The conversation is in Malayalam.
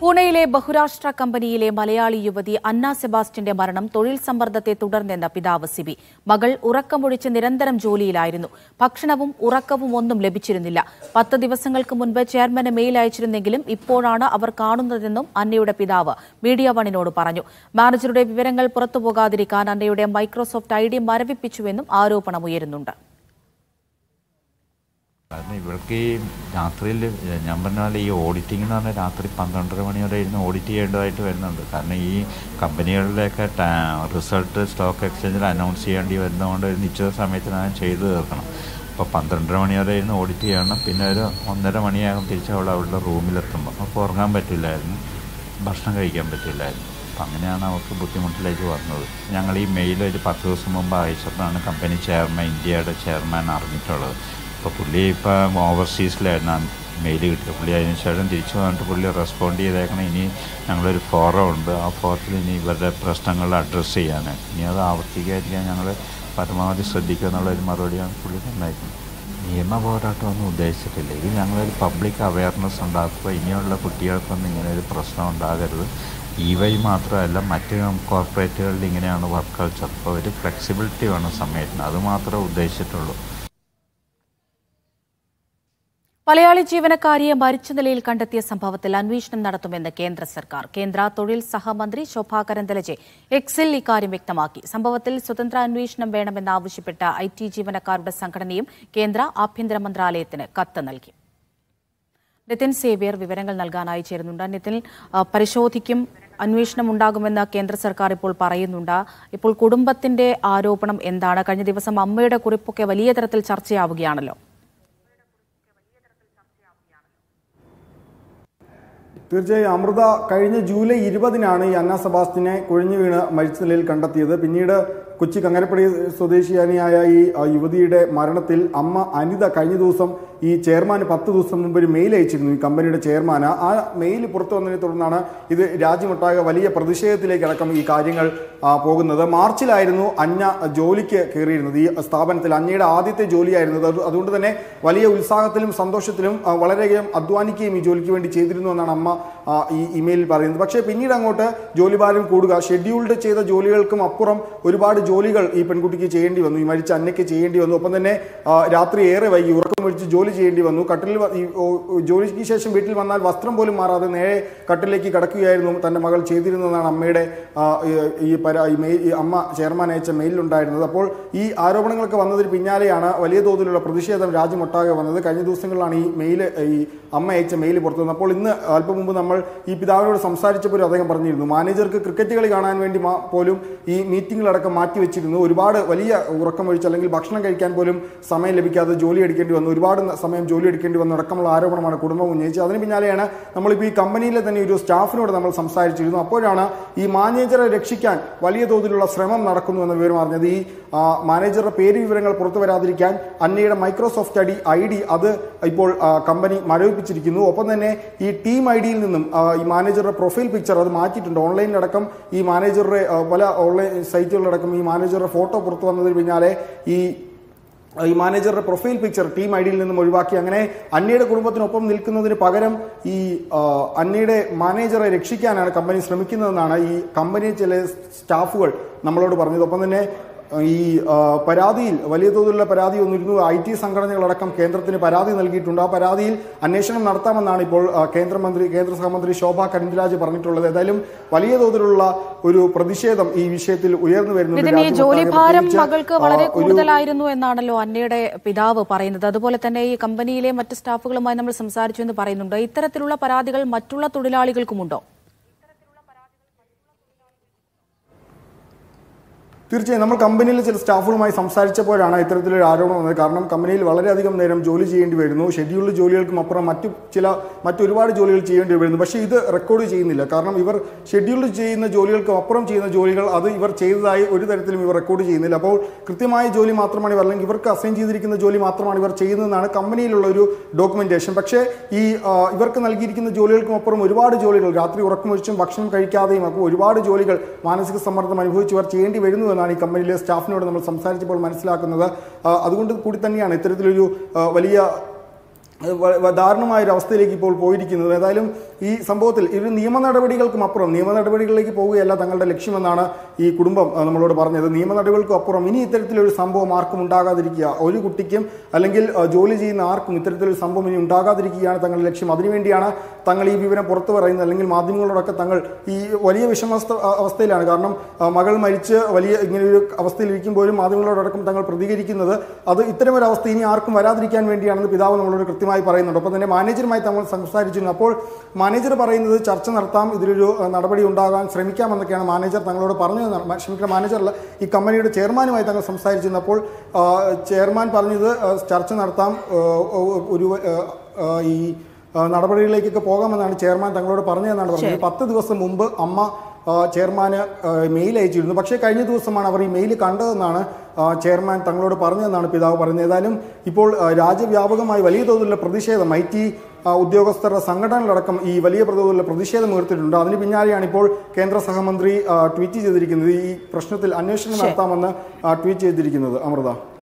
പൂനെയിലെ ബഹുരാഷ്ട്ര കമ്പനിയിലെ മലയാളി യുവതി അന്ന സെബാസ്റ്റ്യന്റെ മരണം തൊഴിൽ സമ്മർദ്ദത്തെ തുടർന്നെന്ന പിതാവ് സിബി മകൾ ഉറക്കമൊഴിച്ച് നിരന്തരം ജോലിയിലായിരുന്നു ഭക്ഷണവും ഉറക്കവും ഒന്നും ലഭിച്ചിരുന്നില്ല പത്ത് ദിവസങ്ങൾക്ക് മുൻപ് ചെയർമാന് മെയിൽ അയച്ചിരുന്നെങ്കിലും ഇപ്പോഴാണ് അവർ കാണുന്നതെന്നും അന്നയുടെ പിതാവ് മീഡിയ വണിനോട് പറഞ്ഞു മാനേജറുടെ വിവരങ്ങൾ പുറത്തുപോകാതിരിക്കാൻ അന്നയുടെ മൈക്രോസോഫ്റ്റ് ഐ ഡി മരവിപ്പിച്ചുവെന്നും ആരോപണമുയരുന്നുണ്ട് കാരണം ഇവൾക്ക് ഈ രാത്രിയിൽ ഞാൻ പറഞ്ഞ പോലെ ഈ ഓഡിറ്റിംഗ് എന്ന് പറഞ്ഞാൽ രാത്രി പന്ത്രണ്ടര മണി വരെ ഇരുന്ന് ഓഡിറ്റ് ചെയ്യേണ്ടതായിട്ട് വരുന്നുണ്ട് കാരണം ഈ കമ്പനികളുടെയൊക്കെ റിസൾട്ട് സ്റ്റോക്ക് എക്സ്ചേഞ്ചിൽ അനൗൺസ് ചെയ്യേണ്ടി വരുന്നതുകൊണ്ട് ഒരു നിശ്ചിത സമയത്തിനകം ചെയ്തു തീർക്കണം അപ്പോൾ പന്ത്രണ്ടര മണി വരെ ഇരുന്ന് ഓഡിറ്റ് ചെയ്യണം പിന്നെ ഒരു ഒന്നര മണിയാകും തിരിച്ച് അവൾ അവളുടെ റൂമിലെത്തുമ്പോൾ അപ്പോൾ ഉറങ്ങാൻ പറ്റില്ലായിരുന്നു ഭക്ഷണം കഴിക്കാൻ പറ്റില്ലായിരുന്നു അപ്പം അങ്ങനെയാണ് അവർക്ക് ബുദ്ധിമുട്ടിലേക്ക് വന്നത് ഞങ്ങൾ ഈ മെയിൽ ഒരു പത്ത് ദിവസം മുമ്പ് അയച്ചപ്പോഴാണ് കമ്പനി ചെയർമാൻ ഇന്ത്യയുടെ ചെയർമാൻ അറിഞ്ഞിട്ടുള്ളത് അപ്പോൾ പുള്ളി ഇപ്പം ഓവർസീസിലായിരുന്നു മെയിൽ കിട്ടിയത് പുള്ളി അതിന് ശേഷം തിരിച്ചു വന്നിട്ട് പുള്ളി റെസ്പോണ്ട് ചെയ്തേക്കണം ഇനി ഞങ്ങളൊരു ഫോറം ഉണ്ട് ആ ഫോറത്തിൽ ഇനി ഇവരുടെ പ്രശ്നങ്ങൾ അഡ്രസ്സ് ചെയ്യാൻ ഇനി അത് ആവർത്തിക്കാതിരിക്കാൻ ഞങ്ങൾ പരമാവധി ശ്രദ്ധിക്കുക എന്നുള്ളൊരു മറുപടിയാണ് പുള്ളി തന്നായിരിക്കുന്നത് നിയമ പോരാട്ടമൊന്നും ഉദ്ദേശിച്ചിട്ടില്ല ഇത് ഞങ്ങളൊരു പബ്ലിക് അവയർനെസ് ഉണ്ടാക്കുക ഇനിയുള്ള കുട്ടികൾക്കൊന്നും ഇങ്ങനെ ഒരു പ്രശ്നം ഉണ്ടാകരുത് ഈ വഴി മാത്രമല്ല മറ്റ് കോർപ്പറേറ്റുകളിൽ ഇങ്ങനെയാണ് വർക്ക് കൾച്ചർ അപ്പോൾ ഒരു ഫ്ലെക്സിബിലിറ്റി വേണം സമയത്തിന് അത് മാത്രമേ ഉദ്ദേശിച്ചിട്ടുള്ളൂ മലയാളി ജീവനക്കാരിയെ മരിച്ച നിലയിൽ കണ്ടെത്തിയ സംഭവത്തിൽ അന്വേഷണം നടത്തുമെന്ന് കേന്ദ്ര സർക്കാർ കേന്ദ്ര തൊഴിൽ സഹമന്ത്രി ശോഭാ കരന്തലജെ എക്സിൽ ഇക്കാര്യം വ്യക്തമാക്കി സംഭവത്തിൽ സ്വതന്ത്ര അന്വേഷണം വേണമെന്നാവശ്യപ്പെട്ട ഐ ടി ജീവനക്കാരുടെ സംഘടനയും കേന്ദ്ര ആഭ്യന്തര മന്ത്രാലയത്തിന് കത്ത് നൽകി നിതിൻ സേവ്യർ വിവരങ്ങൾ നൽകാനായി ചേരുന്നുണ്ട് നിതിൻ ആ, പരിശോധിക്കും അന്വേഷണം ഉണ്ടാകുമെന്ന് കേന്ദ്ര സർക്കാർ ഇപ്പോൾ പറയുന്നുണ്ട് ഇപ്പോൾ കുടുംബത്തിന്റെ ആരോപണം എന്താണ് കഴിഞ്ഞ ദിവസം അമ്മയുടെ കുറിപ്പൊക്കെ വലിയ തരത്തിൽ ചർച്ചയാവുകയാണല്ലോ തീർച്ചയായും അമൃത കഴിഞ്ഞ ജൂലൈ ഇരുപതിനാണ് ഈ അന്ന സെബാസ്റ്റിനെ കുഴഞ്ഞു വീണ് മരിച്ച നിലയിൽ കണ്ടെത്തിയത് പിന്നീട് കൊച്ചി കങ്ങരപ്പടി സ്വദേശിയാനിയായ ഈ ആ, യുവതിയുടെ മരണത്തിൽ അമ്മ അനിത കഴിഞ്ഞ ദിവസം ഈ ചെയർമാന് പത്ത് ദിവസം മുമ്പ് ഒരു മെയിൽ അയച്ചിരുന്നു ഈ കമ്പനിയുടെ ചെയർമാന് ആ മെയിൽ പുറത്തു വന്നതിനെ തുടർന്നാണ് ഇത് രാജ്യമൊട്ടാകെ വലിയ പ്രതിഷേധത്തിലേക്കടക്കം ഈ കാര്യങ്ങൾ ആ, പോകുന്നത് മാർച്ചിലായിരുന്നു അന്ന ജോലിക്ക് കയറിയിരുന്നത് ഈ സ്ഥാപനത്തിൽ അന്നയുടെ ആദ്യത്തെ ജോലിയായിരുന്നത് അത് അതുകൊണ്ട് തന്നെ വലിയ ഉത്സാഹത്തിലും സന്തോഷത്തിലും ആ, വളരെയധികം അധ്വാനിക്കുകയും ഈ ജോലിക്ക് വേണ്ടി ചെയ്തിരുന്നു എന്നാണ് അമ്മ ആ, ഈ ഇമെയിലിൽ പറയുന്നത് പക്ഷേ പിന്നീട് അങ്ങോട്ട് ജോലിഭാരം കൂടുക ഷെഡ്യൂൾഡ് ചെയ്ത ജോലികൾക്കും അപ്പുറം ഒരുപാട് ജോലികൾ ഈ പെൺകുട്ടിക്ക് ചെയ്യേണ്ടി വന്നു ഈ മരിച്ച അന്നയ്ക്ക് ചെയ്യേണ്ടി വന്നു ഒപ്പം തന്നെ ആ, രാത്രി ഏറെ വൈകി ഉറക്കം ഒഴിച്ച് ജോലി ചെയ്യേണ്ടി വന്നു കട്ടിലിൽ വ- ഈ ഓ- ഓ- ജോലിക്ക് ശേഷം വീട്ടിൽ വന്നാൽ വസ്ത്രം പോലും മാറാതെ നേരെ കട്ടിലേക്ക് കടക്കുകയായിരുന്നു തന്റെ മകൾ ചെയ്തിരുന്നതെന്നാണ് അമ്മയുടെ ആ, ഈ- ഈ പരാ ഈ മെയിൽ ഈ അമ്മ ചെയർമാൻ അയച്ച മെയിലുണ്ടായിരുന്നത് അപ്പോൾ ഈ ആരോപണങ്ങളൊക്കെ വന്നതിന് പിന്നാലെയാണ് വലിയ തോതിലുള്ള പ്രതിഷേധം രാജ്യമൊട്ടാകെ വന്നത് കഴിഞ്ഞ ദിവസങ്ങളിലാണ് ഈ മെയിൽ ഈ അമ്മ അയച്ച മെയിൽ പുറത്തു വന്നത് അപ്പോൾ ഇന്ന് അല്പം മുമ്പ് നമ്മൾ ഈ പിതാവിനോട് സംസാരിച്ചപ്പോൾ അദ്ദേഹം പറഞ്ഞിരുന്നു മാനേജർക്ക് ക്രിക്കറ്റ് കളി കാണാൻ വേണ്ടി മാ- പോലും ഈ മീറ്റിംഗിലടക്കം മാറ്റിവെച്ചിരുന്നു ഒരുപാട് വലിയ ഉറക്കമൊഴിച്ച് അല്ലെങ്കിൽ ഭക്ഷണം കഴിക്കാൻ പോലും സമയം ലഭിക്കാതെ ജോലി എടുക്കേണ്ടി വന്നു ഒരുപാട് ന- സമയം ജോലി എടുക്കേണ്ടി വന്നു അടക്കമുള്ള ആരോപണമാണ് കുടുംബം ഉന്നയിച്ചത് അതിന് പിന്നാലെയാണ് നമ്മളിപ്പോൾ ഈ കമ്പനിയിലെ തന്നെ ഒരു സ്റ്റാഫിനോട് നമ്മൾ സംസാരിച്ചിരുന്നു അപ്പോഴാണ് ഈ മാനേജറെ രക്ഷിക്കാൻ വലിയ തോതിലുള്ള ശ്രമം നടക്കുന്നു എന്ന വിവരം അറിഞ്ഞത് ഈ ആ, മാനേജറുടെ പേര് വിവരങ്ങൾ പുറത്തു വരാതിരിക്കാൻ അന്നയുടെ Microsoft I D I D അത് ഇപ്പോൾ ആ, കമ്പനി മരവിപ്പിച്ചിരിക്കുന്നു ഒപ്പം തന്നെ ഈ ടീം ഐ ഡിയിൽ നിന്നും ആ, ഈ മാനേജറുടെ പ്രൊഫൈൽ പിക്ചർ അത് മാറ്റിയിട്ടുണ്ട് ഓൺലൈനിലടക്കം ഈ മാനേജറുടെ ആ, പല ഓൺലൈൻ സൈറ്റുകളിലടക്കം ഈ മാനേജറുടെ ഫോട്ടോ പുറത്തു വന്നതിന് പിന്നാലെ ഈ ഈ മാനേജറുടെ പ്രൊഫൈൽ പിക്ചർ ടീം ഐ ഡിയിൽ നിന്നും ഒഴിവാക്കി അങ്ങനെ അന്നയുടെ കുടുംബത്തിനൊപ്പം നിൽക്കുന്നതിന് പകരം ഈ ആ, അന്നയുടെ മാനേജറെ രക്ഷിക്കാനാണ് കമ്പനി ശ്രമിക്കുന്നതെന്നാണ് ഈ കമ്പനി ചില സ്റ്റാഫുകൾ നമ്മളോട് പറഞ്ഞത് ഒപ്പം തന്നെ ഈ ആ, പരാതിയിൽ വലിയ തോതിലുള്ള പരാതി വന്നിരുന്നു ഐ ടി സംഘടനകളടക്കം കേന്ദ്രത്തിന് പരാതി നൽകിയിട്ടുണ്ട് ആ പരാതിയിൽ അന്വേഷണം നടത്താമെന്നാണ് ഇപ്പോൾ ആ, കേന്ദ്രമന്ത്രി കേന്ദ്ര സഹമന്ത്രി ശോഭ കരന്തിരാജ് പറഞ്ഞിട്ടുള്ളത് ഏതായാലും വലിയ തോതിലുള്ള ഒരു പ്രതിഷേധം ഈ വിഷയത്തിൽ ഉയർന്നു വരുന്നുണ്ട് ഇതിന് ഈ രാജ്യമൊട്ടാകെ. ജോലിഭാരം പ്രത്യേകിച്ച്, മകൾക്ക് ആ, വളരെ ഒരു- കൂടുതലായിരുന്നു എന്നാണല്ലോ അന്നയുടെ പിതാവ് പറയുന്നത് അതുപോലെ തന്നെ ഈ കമ്പനിയിലെ മറ്റ് സ്റ്റാഫുകളുമായി നമ്മൾ സംസാരിച്ചു എന്ന് പറയുന്നുണ്ട് ഇത്തരത്തിലുള്ള പരാതികൾ മറ്റുള്ള തൊഴിലാളികൾക്കുമുണ്ടോ തീർച്ചയായും നമ്മൾ കമ്പനിയിലെ ചില സ്റ്റാഫുകളുമായി സംസാരിച്ചപ്പോഴാണ് ഇത്തരത്തിലൊരു ആരോപണം വന്നത് കാരണം കമ്പനിയിൽ വളരെയധികം നേരം ജോലി ചെയ്യേണ്ടി വരുന്നു ഷെഡ്യൂൾഡ് ജോലികൾക്കും അപ്പുറം മറ്റു ചില മറ്റൊരുപാട് ജോലികൾ ചെയ്യേണ്ടി വരുന്നു പക്ഷേ ഇത് റെക്കോർഡ് ചെയ്യുന്നില്ല കാരണം ഇവർ ഷെഡ്യൂൾഡ് ചെയ്യുന്ന ജോലികൾക്കും അപ്പുറം ചെയ്യുന്ന ജോലികൾ അത് ഇവർ ചെയ്തതായി ഒരു തരത്തിലും ഇവർ റെക്കോർഡ് ചെയ്യുന്നില്ല അപ്പോൾ കൃത്യമായ ജോലി മാത്രമാണ് ഇവർ അല്ലെങ്കിൽ ഇവർക്ക് അസൈൻ ചെയ്തിരിക്കുന്ന ജോലി മാത്രമാണ് ഇവർ ചെയ്യുന്നതെന്നാണ് കമ്പനിയിലുള്ള ഒരു ഡോക്യുമെന്റേഷൻ പക്ഷേ ഈ ആ, ഇവർക്ക് നൽകിയിരിക്കുന്ന ജോലികൾക്കും അപ്പുറം ഒരുപാട് ജോലികൾ രാത്രി ഉറക്കമൊഴിച്ചും ഭക്ഷണം കഴിക്കാതെയും അപ്പോൾ ഒരുപാട് ജോലികൾ മാനസിക സമ്മർദ്ദം അനുഭവിച്ച് ഇവർ ചെയ്യേണ്ടി വരുന്നു എന്നാണ് ഈ കമ്പനിയിലെ സ്റ്റാഫിനോട് നമ്മൾ സംസാരിച്ചപ്പോൾ മനസ്സിലാക്കുന്നത് ആ, അതുകൊണ്ട് കൂടി തന്നെയാണ് ഇത്തരത്തിലൊരു ആ, വലിയ അത് വ- വ- ദാരുണമായ ഒരു അവസ്ഥയിലേക്ക് ഇപ്പോൾ പോയിരിക്കുന്നത് ഏതായാലും ഈ സംഭവത്തിൽ ഒരു നിയമ നടപടികൾക്കും അപ്പുറം നിയമ നടപടികളിലേക്ക് പോവുകയല്ല തങ്ങളുടെ ലക്ഷ്യമെന്നാണ് ഈ കുടുംബം ആ, നമ്മളോട് പറഞ്ഞത് നിയമ നടപടികൾക്കും അപ്പുറം ഇനി ഇത്തരത്തിലൊരു സംഭവം ആർക്കും ഉണ്ടാകാതിരിക്കുക ഒരു കുട്ടിക്കും അല്ലെങ്കിൽ ആ, ജോലി ചെയ്യുന്ന ആർക്കും ഇത്തരത്തിലൊരു സംഭവം ഇനി ഉണ്ടാകാതിരിക്കുകയാണ് തങ്ങളുടെ ലക്ഷ്യം അതിനുവേണ്ടിയാണ് തങ്ങൾ ഈ വിവരം പുറത്തു പറയുന്നത് അല്ലെങ്കിൽ മാധ്യമങ്ങളോടൊക്കെ തങ്ങൾ ഈ വലിയ വിഷമാവസ്ഥ ആ, അവസ്ഥയിലാണ് കാരണം ആ, മകൾ മരിച്ച് വലിയ ഇങ്ങനെയൊരു അവസ്ഥയിൽ ഇരിക്കുമ്പോഴും മാധ്യമങ്ങളോടക്കം തങ്ങൾ പ്രതികരിക്കുന്നത് അത് ഇത്തരമൊരു അവസ്ഥ ഇനി ആർക്കും വരാതിരിക്കാൻ വേണ്ടിയാണെന്ന് പിതാവ് നമ്മളോട് കൃത്യമായി പറയുന്നുണ്ട് ഒപ്പം തന്നെ മാനേജറുമായി തങ്ങൾ സംസാരിച്ചിരുന്നു അപ്പോൾ മാനേജർ പറയുന്നത് ചർച്ച നടത്താം ഇതിലൊരു ആ, നടപടി ഉണ്ടാകാൻ ശ്രമിക്കാമെന്നൊക്കെയാണ് മാനേജർ തങ്ങളോട് പറഞ്ഞതെന്നാണ് മ- ക്ഷമിക്കണം മാനേജറല്ല ഈ കമ്പനിയുടെ ചെയർമാനുമായി തങ്ങൾ സംസാരിച്ചിരുന്നു അപ്പോൾ ആ, ചെയർമാൻ പറഞ്ഞത് ആ, ചർച്ച നടത്താം ആ, ഒരു ആ, ആ, ഈ ആ, നടപടികളിലേക്കൊക്കെ പോകാമെന്നാണ് ചെയർമാൻ തങ്ങളോട് പറഞ്ഞതെന്നാണ് പറഞ്ഞത് പത്ത് ദിവസം മുമ്പ് അമ്മ ആ, ചെയർമാന് ആ, മെയിൽ അയച്ചിരുന്നു പക്ഷേ കഴിഞ്ഞ ദിവസമാണ് അവർ ഈ മെയിൽ കണ്ടതെന്നാണ് ആ, ചെയർമാൻ തങ്ങളോട് പറഞ്ഞതെന്നാണ് പിതാവ് പറയുന്നത് ഏതായാലും ഇപ്പോൾ ആ, രാജ്യവ്യാപകമായി വലിയ തോതിലുള്ള പ്രതിഷേധം ഐ ടി ഉദ്യോഗസ്ഥരുടെ സംഘടനകളടക്കം ഈ വലിയ തോതിലുള്ള പ്രതിഷേധം ഉയർത്തിയിട്ടുണ്ട് അതിന് പിന്നാലെയാണ് ഇപ്പോൾ കേന്ദ്ര സഹമന്ത്രി ആ, ട്വീറ്റ് ചെയ്തിരിക്കുന്നത് ഈ പ്രശ്നത്തിൽ അന്വേഷണം നടത്താമെന്ന് ആ, ട്വീറ്റ് ചെയ്തിരിക്കുന്നത് അമൃത